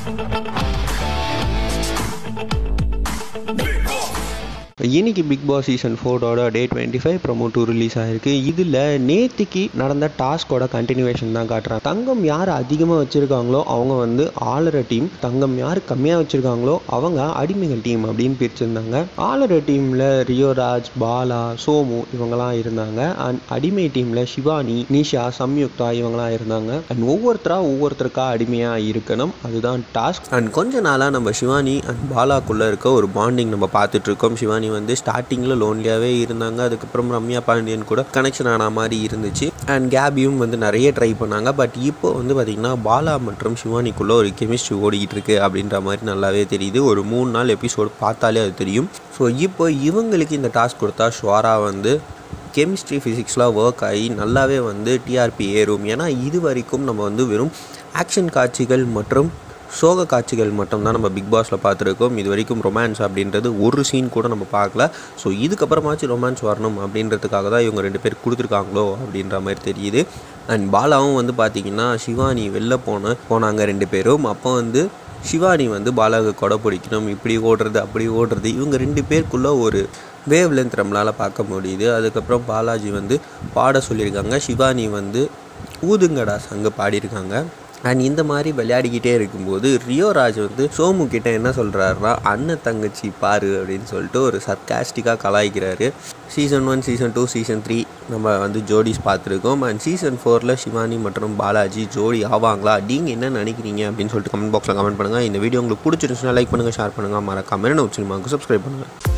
இன்னைக்கு big Boss season ஃபோரோட day twenty five promo two release ஆயிருக்கு இதில் நேத்திக்கு நடந்த டாஸ்கோட கண்டினியூவேஷன் தான் காட்டுறாங்க தங்கம் யார் அதிகமாக வச்சுருக்காங்களோ அவங்க வந்து ஆளுற டீம் தங்கம் யார் கம்மியாக வச்சுருக்காங்களோ அவங்க அடிமைகள் டீம் அப்படின்னு பிரிச்சிருந்தாங்க ஆளுற டீமில் ரியோராஜ் பாலா சோமு இவங்கெல்லாம் இருந்தாங்க அண்ட் அடிமை டீமில் சிவானி நிஷா சம்யுக்தா இவங்கெல்லாம் இருந்தாங்க அண்ட் ஒவ்வொருத்தராக ஒவ்வொருத்தருக்கா அடிமையாக இருக்கணும் அதுதான் டாஸ்க் அண்ட் கொஞ்ச நாளாக நம்ம சிவானி அண்ட் பாலாக்குள்ளே இருக்க ஒரு பாண்டிங் நம்ம பார்த்துட்டு இருக்கோம் சிவானி வந்து ஸ்டார்டிங்கில் லோன்லியாகவே இருந்தாங்க அதுக்கப்புறம் ரம்யா பாண்டியன் கூட கனெக்ஷன் ஆன மாதிரி இருந்துச்சு அண்ட் கேபியும் வந்து நிறைய ட்ரை பண்ணாங்க பட் இப்போ வந்து பார்த்திங்கன்னா பாலா மற்றும் சிவானிக்குள்ளே ஒரு கெமிஸ்ட்ரி ஓடிக்கிட்டு இருக்கு அப்படின்ற மாதிரி நல்லாவே தெரியுது ஒரு மூணு நாள் எபிசோடு பார்த்தாலே அது தெரியும் ஸோ இப்போ இவங்களுக்கு இந்த டாஸ்க் கொடுத்தா ஷுவரா வந்து கெமிஸ்ட்ரி ஃபிசிக்ஸ்லாம் ஒர்க் ஆகி நல்லாவே வந்து டிஆர்பி ஏறும் ஏன்னா இது வரைக்கும் நம்ம வந்து வெறும் ஆக்ஷன் காட்சிகள் மற்றும் சோக காட்சிகள் மட்டும்தான் நம்ம பிக் பாஸில் பார்த்துருக்கோம் இது வரைக்கும் ரொமான்ஸ் அப்படின்றது ஒரு சீன் கூட நம்ம பார்க்கல ஸோ இதுக்கப்புறமாச்சும் ரொமான்ஸ் வரணும் அப்படின்றதுக்காக தான் இவங்க ரெண்டு பேர் கொடுத்துருக்காங்களோ அப்படின்ற மாதிரி தெரியுது அண்ட் பாலாவும் வந்து பார்த்திங்கன்னா சிவானி வெளில போன போனாங்க ரெண்டு பேரும் அப்போ வந்து சிவானி வந்து பாலாவுக்கு கொடை பிடிக்கணும் இப்படி ஓடுறது அப்படி ஓடுறது இவங்க ரெண்டு பேருக்குள்ளே ஒரு வேவ் லென்த் நம்மளால் பார்க்க முடியுது அதுக்கப்புறம் பாலாஜி வந்து பாட சொல்லியிருக்காங்க சிவானி வந்து ஊதுங்கடா சங்க பாடியிருக்காங்க அண்ட் இந்த மாதிரி விளையாடிக்கிட்டே இருக்கும்போது ரியோராஜ் வந்து சோமு கிட்ட என்ன சொல்கிறாருன்னா அண்ணன் தங்கச்சி பாரு அப்படின்னு சொல்லிட்டு ஒரு சர்க்காஸ்டிக்காக கலாய்க்கிறாரு season one season two season three நம்ம வந்து ஜோடிஸ் பார்த்துருக்கோம் அண்ட் சீசன் ஃபோரில் சிவானி மற்றும் பாலாஜி ஜோடி ஆவாங்களா நீங்கள் என்ன நினைக்கிறீங்க அப்படின்னு சொல்லிட்டு கமெண்ட் பாக்ஸில் கமெண்ட் பண்ணுங்கள் இந்த வீடியோ உங்களுக்கு பிடிச்சிருந்துச்சுன்னா லைக் பண்ணுங்கள் ஷேர் பண்ணுங்கள் மறக்காம என்ன சினிமாவுக்கு சப்ஸ்கிரைப் பண்ணுங்கள்